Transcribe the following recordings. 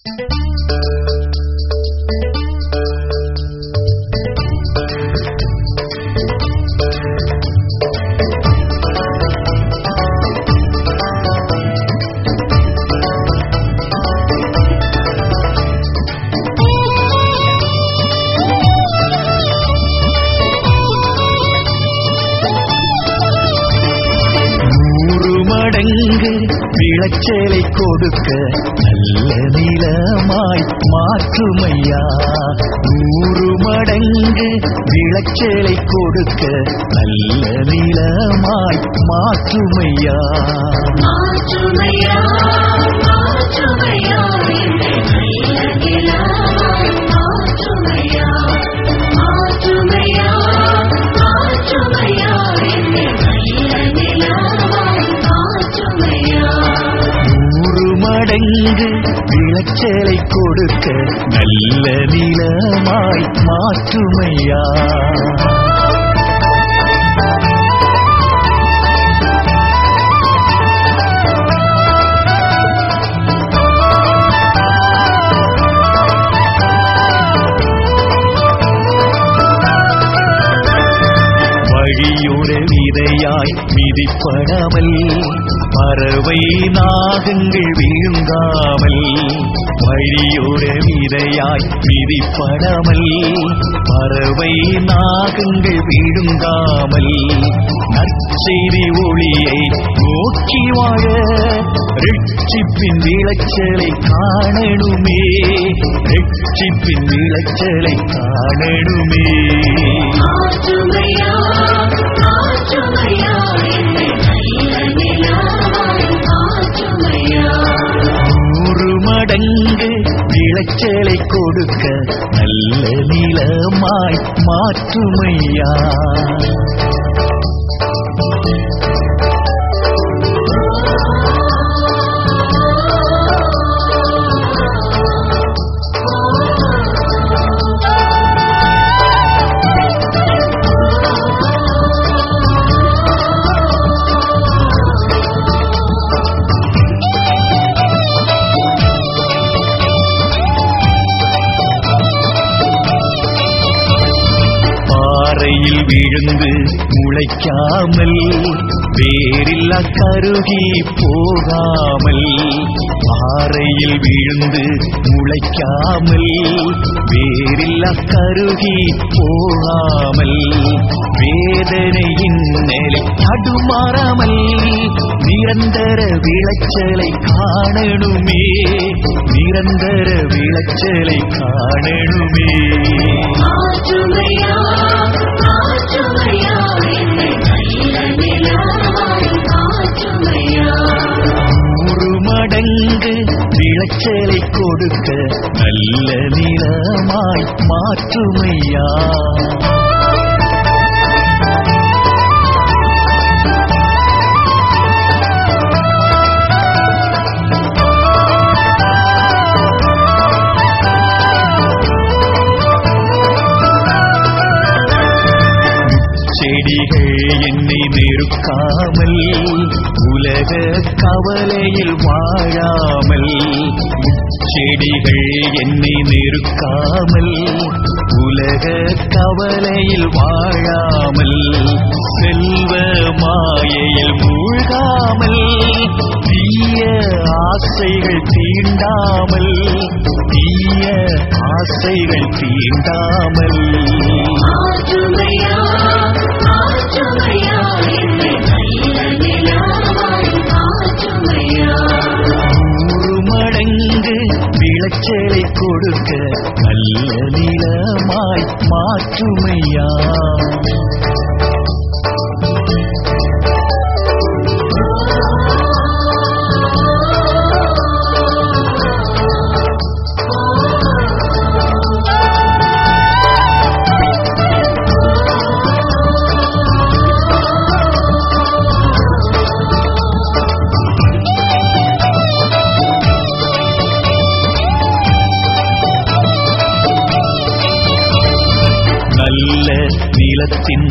நூறு மடங்கு விளைச்சலை கொடுக்க நல்ல நிலமாய் மாற்றுமையா நூறு மடங்கு விளைச்சலை கொடுக்க நல்ல நிலமாய் மாற்றுமையா மாற்றுமையா மாற்றுமையா என்னை நல்ல நிலமாய் மாற்றுமையா மாற்றுமையா மாற்றுமையா என்னை நல்ல நிலமாய் மாற்றுமையா நூறு மடங்கு விளைச்சலை கொடுக்க நல்ல நிலமாய் மாற்றுமையா வழியோர விதையாய் மிதிப்படாமல் பறவை நாகங்கள் விழுங்காமல் வழியோர விதையாய் மிதிப்படாமல் பறவை நாகங்கள் விழுங்காமல் நற்செய்தி ஒளியை நோக்கி வாழ ரிட்சிப்பின் விளைச்சலை காணணுமே ரிட்சிப்பின் விளைச்சலை காணணுமே மாற்றுமையா மாற்றுமையா என்னை நல்ல நிலமாய் மாற்றுமையா நூறு மடங்கு விளைச்சலை கொடுக்க நல்ல நிலமாய் மாற்றுமையா பாறையில் விழுந்து முளைக்காமல் வேரில்ல கருகி போகாமல் பாறையில் விழுந்து முளைக்காமல் வேரில்ல கருகி போகாமல் வேதனையின் நிலை தடுமாறாமல் நிரந்தர விளைச்சலை காணணுமே நிரந்தர விளைச்சலை காணணுமே மாற்றுமையா மாற்றுமையா என்னை நல்ல நிலமாய் மாற்றுமையா நூறு மடங்கு விளைச்சலை கொடுக்க நல்ல நிலமாய் மாற்றுமையா செடிகள் என்னை நெருக்காமல் உலக கவலையில் வாழாமல் செடிகள் என்னை நெருக்காமல் உலக கவலையில் வாழாமல் செல்வ மாயையில் மூழ்காமல் தீய ஆசைகள் தீண்டாமல் தீய ஆசைகள் தீண்டாமல் மாற்றுமையா மாற்றுமையா என்னை நல்ல நிலமாய் மாற்றுமையா நூறு மடங்கு விளைச்சலை கொடுக்க நல்ல நிலமாய் மாற்றுமையா நல்ல நிலத்தின்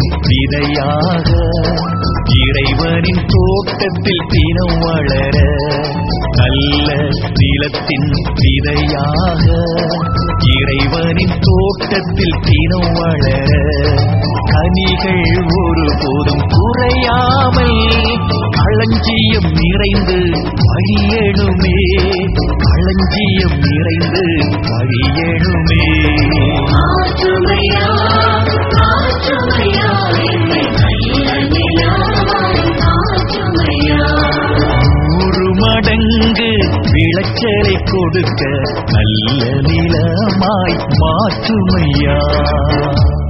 விதையாக இறைவனின் தோட்டத்தில் தினம் வளர நல்ல நிலத்தின் விதையாக இறைவனின் தோட்டத்தில் தினம் வளர கனிகள் ஒருபோதும் குறையாமல் களஞ்சியம் நிறைந்து வழியணுமே களஞ்சியம் நிறைந்து வழியணுமே ஆற்றுமையா ஆற்றுமையா என்னை நல்ல நிலவாய் ஆற்றுமையா நூறு மடங்கு விளைச்சலை கொடுக்க நல்ல நிலமாய் மாற்றுமையா